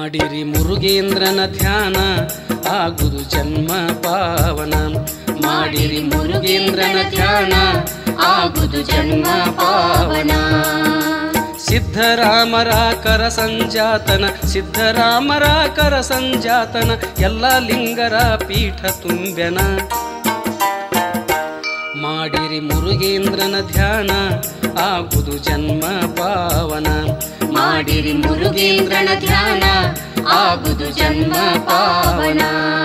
ಮಾಡಿರಿ ಮುರುಗೇಂದ್ರನ ಧ್ಯಾನ ಆಗುದು ಜನ್ಮ ಪಾವನ ಮಾಡಿರಿ ಮುರುಗೇಂದ್ರನ ಧ್ಯಾನ ಆಗುದು ಜನ್ಮ ಪಾವನ ಸಿದ್ಧರಾಮರ ಕರ ಸಂಜಾತನ ಸಿದ್ಧರಾಮರ ಕರ ಸಂಜಾತನ ಎಲ್ಲ ಲಿಂಗರ ಪೀಠ ತುಂಬ್ಯನ ಮಾಡಿರಿ ಮುರುಗೇಂದ್ರನ ಧ್ಯಾನ ಆಗುದು ಜನ್ಮ ಪಾವನ ಮಾಡಿರಿ ಮುರುಗೇಂದ್ರನ ಧ್ಯಾನ ಆಗುದು ಜನ್ಮ ಪಾವನ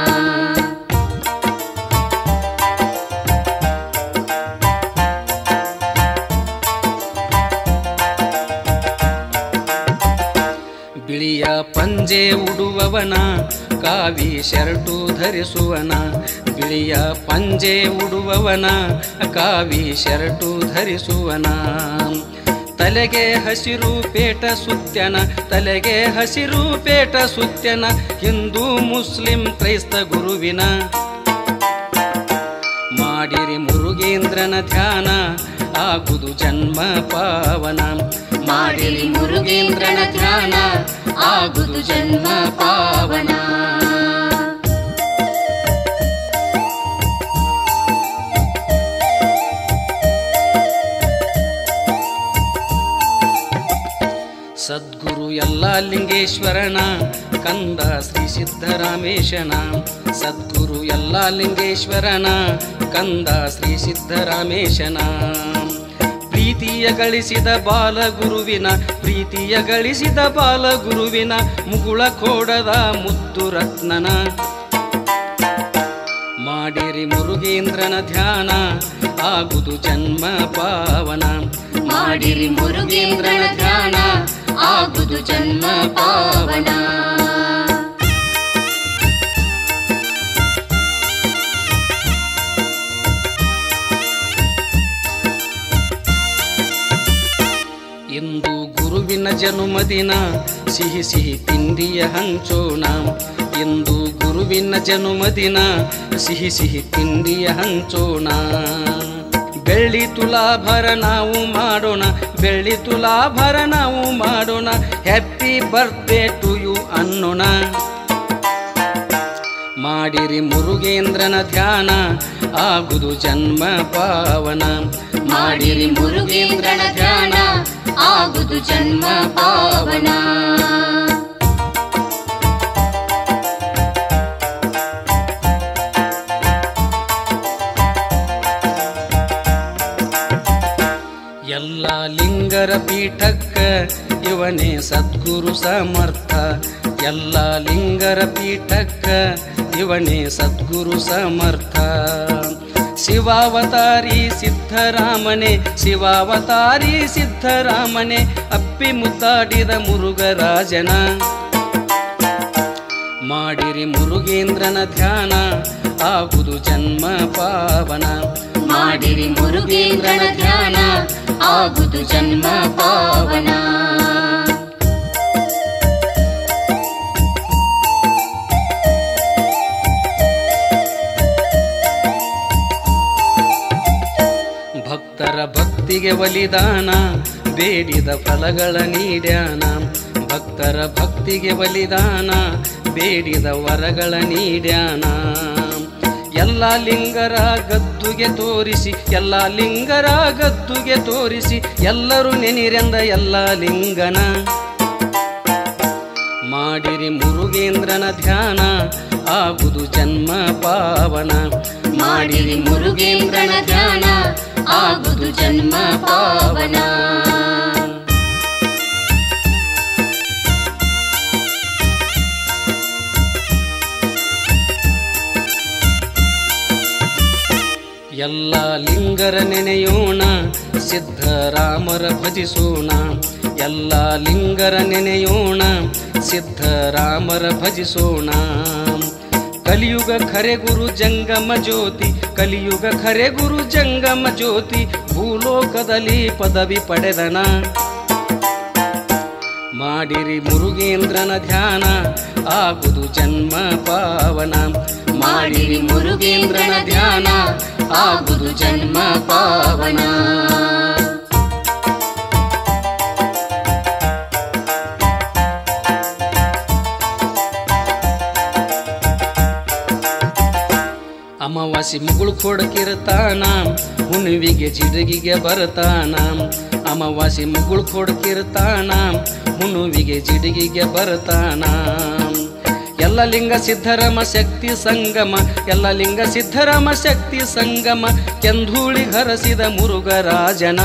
ಬಿಳಿಯ ಪಂಜೆ ಉಡುವವನ ಕಾವಿ ಶರ್ಟು ಧರಿಸುವನ ಬಿಳಿಯ ಪಂಜೆ ಉಡುವವನ ಕಾವಿ ಶರ್ಟು ಧರಿಸುವನ ತಲೆಗೆ ಹಸಿರು ಪೇಟ ಸುತ್ಯನ ತಲೆಗೆ ಹಸಿರು ಪೇಟ ಸುತ್ಯನ ಹಿಂದೂ ಮುಸ್ಲಿಂ ಕ್ರೈಸ್ತ ಗುರುವಿನ ಮಾಡಿರಿ ಮುರುಗೇಂದ್ರನ ಧ್ಯಾನ ಆಗುದು ಜನ್ಮ ಪಾವನ ಮಾಡಿರಿ ಮುರುಗೇಂದ್ರನ ಧ್ಯಾನ ಆಗುದು ಜನ್ಮ ಪಾವನ ಸದ್ಗುರು ಎಲ್ಲ ಲಿಂಗೇಶ್ವರನ ಕಂದ ಶ್ರೀ ಸಿದ್ಧರಾಮೇಶನ ಸದ್ಗುರು ಎಲ್ಲ ಲಿಂಗೇಶ್ವರನ ಕಂದ ಶ್ರೀ ಸಿದ್ಧರಾಮೇಶನ ಪ್ರೀತಿಯ ಗಳಿಸಿದ ಬಾಲಗುರುವಿನ ಪ್ರೀತಿಯ ಗಳಿಸಿದ ಬಾಲಗುರುವಿನ ಮುಗುಳ ಕೋಡದ ಮುದ್ದು ರತ್ನನ ಮಾಡಿರಿ ಮುರುಗೇಂದ್ರನ ಧ್ಯಾನ ಆಗುದು ಜನ್ಮ ಪಾವನ ಮಾಡಿರಿ ಮುರುಗೇಂದ್ರನ ಧ್ಯಾನ ಆಗುದು ಜನ್ಮ ಪಾವನ ಇಂದು ಗುರುವಿನ ಜನುಮದಿನ ಸಿಹಿ ಸಿಹಿ ತಿಂಡಿಯ ಹಂಚೋಣ ಇಂದು ಗುರುವಿನ ಜನುಮದಿನ ಸಿಹಿ ಸಿಹಿ ತಿಂಡಿಯ ಹಂಚೋಣ ಬೆಳ್ಳಿ ತುಲಾಭರ ನಾವು ಮಾಡೋಣ ಬೆಳ್ಳಿ ತುಲಾಭರ ನಾವು ಮಾಡೋಣ ಹ್ಯಾಪಿ ಬರ್ತ್ಡೇ ಟು ಯು ಅನ್ನೋಣ ಮಾಡಿರಿ ಮುರುಗೇಂದ್ರನ ಧ್ಯಾನ ಆಗುದು ಜನ್ಮ ಪಾವನ ಮಾಡಿರಿ ಮುರುಗೇಂದ್ರನ ಧ್ಯಾನ ಆಗುದು ಜನ್ಮ ಪಾವನ ಎಲ್ಲ ಲಿಂಗರ ಪೀಠಕ್ಕ ಇವನೇ ಸದ್ಗುರು ಸಮರ್ಥ ಎಲ್ಲ ಲಿಂಗರ ಪೀಠಕ್ಕ ಇವನೇ ಸದ್ಗುರು ಸಮರ್ಥ ಶಿವಾವತಾರಿ ಸಿದ್ಧರಾಮನೆ ಶಿವಾವತಾರಿ ಸಿದ್ಧರಾಮನೆ ಅಪ್ಪಿ ಮುದ್ದಾಡಿದ ಮುರುಗರಾಜನ ಮಾಡಿರಿ ಮುರುಗೇಂದ್ರನ ಧ್ಯಾನ ಆಗುದು ಜನ್ಮ ಪಾವನ ಮಾಡಿರಿ ಮುರುಗೇಂದ್ರನ ಧ್ಯಾನ ಆಗುದು ಜನ್ಮ ಪಾವನ ಭಕ್ತರ ಭಕ್ತಿಗೆ ಬಲಿದಾನ ಬೇಡಿದ ಫಲಗಳ ನೀಡ್ಯಾನ ಭಕ್ತರ ಭಕ್ತಿಗೆ ಬಲಿದಾನ ಬೇಡಿದ ವರಗಳ ನೀಡ್ಯಾನ ಎಲ್ಲ ಲಿಂಗರ ಗದ್ದುಗೆ ತೋರಿಸಿ ಎಲ್ಲ ಲಿಂಗರ ಗದ್ದುಗೆ ತೋರಿಸಿ ಎಲ್ಲರೂ ನೆನಿರೆಂದ ಎಲ್ಲ ಲಿಂಗನ ಮಾಡಿರಿ ಮುರುಗೇಂದ್ರನ ಧ್ಯಾನ ಆಗುದು ಜನ್ಮ ಪಾವನ ಮಾಡಿರಿ ಮುರುಗೇಂದ್ರನ ಧ್ಯಾನ ಆಗುದು ಜನ್ಮ ಪಾವನ ಎಲ್ಲ ಲಿಂಗರ ನೆನೆಯೋಣ ಸಿದ್ಧರಾಮರ ಭಜಿಸೋಣ ಎಲ್ಲ ಲಿಂಗರ ನೆನೆಯೋಣ ಸಿದ್ಧರಾಮರ ಭಜಿಸೋಣ ಕಲಿಯುಗ ಖರೆ ಗುರು ಜಂಗಮ ಜ್ಯೋತಿ ಕಲಿಯುಗ ಖರೆ ಗುರು ಜಂಗಮ ಜ್ಯೋತಿ ಭೂಲೋಕದಲ್ಲಿ ಪದವಿ ಪಡೆದನ ಮಾಡಿರಿ ಮುರುಗೇಂದ್ರನ ಧ್ಯಾನ ಆಗುದು ಜನ್ಮ ಪಾವನ ಮಾಡಿರಿ ಮುರುಗೇಂದ್ರನ ಧ್ಯಾನ ಆಗುದು ಜನ್ಮ ಪಾವನ ಅಮಾವಾಸಿ ಮುಗುಳು ಕೊಡಕಿರ್ತಾನ ಹುಣ್ಣಿವಿಗೆ ಜಿಡಗಿಗೆ ಬರ್ತಾನ ಅಮಾವಾಸಿ ಮುಗುಳು ಕೊಡಕಿರ್ತಾನ ಹುಣ್ಣುವಿಗೆ ಜಿಡಗಿಗೆ ಬರ್ತಾನ ಎಲ್ಲ ಲಿಂಗ ಸಿದ್ಧರಾಮ ಶಕ್ತಿ ಸಂಗಮ ಎಲ್ಲ ಲಿಂಗ ಸಿದ್ಧರಾಮ ಶಕ್ತಿ ಸಂಗಮ ಕೆಂಧೂಳಿ ಹರಸಿದ ಮುರುಘರಾಜನ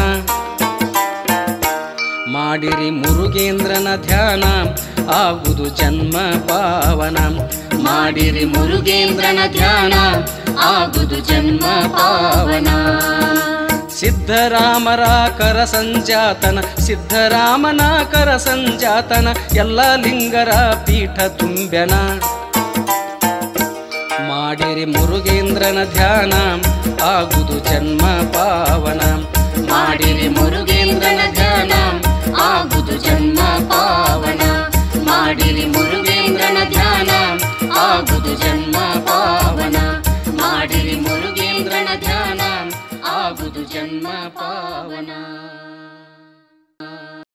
ಮಾಡಿರಿ ಮುರುಗೇಂದ್ರನ ಧ್ಯಾನ ಆಗುದು ಜನ್ಮ ಪಾವನ ಮಾಡಿರಿ ಮುರುಗೇಂದ್ರನ ಧ್ಯಾನ ಆಗುದು ಜನ್ಮ ಪಾವನ ಸಿದ್ಧರಾಮರ ಕರ ಸಂಜಾತನ ಸಿದ್ಧರಾಮನ ಕರ ಸಂಜಾತನ ಎಲ್ಲ ಲಿಂಗರ ಪೀಠ ತುಂಬ್ಯನ ಮಾಡಿರಿ ಮುರುಗೇಂದ್ರನ ಧ್ಯಾನ ಆಗುದು ಜನ್ಮ ಪಾವನ ಮಾಡಿರಿ ಮುರುಗೇಂದ್ರನ ಧ್ಯಾನ ಆಗುದು ಜನ್ಮ ಪಾವನ ಮಾಡಿರಿ ಮುರುಗೇಂದ್ರನ ಧ್ಯಾನ ಆಗುದು ಜನ್ಮ ಪಾವನ ಮಾಡಿರಿ ಮುರುಗೇಂದ್ರನ ಧ್ಯಾನ ಆಗುದು ಜನ್ಮ ಪಾವನ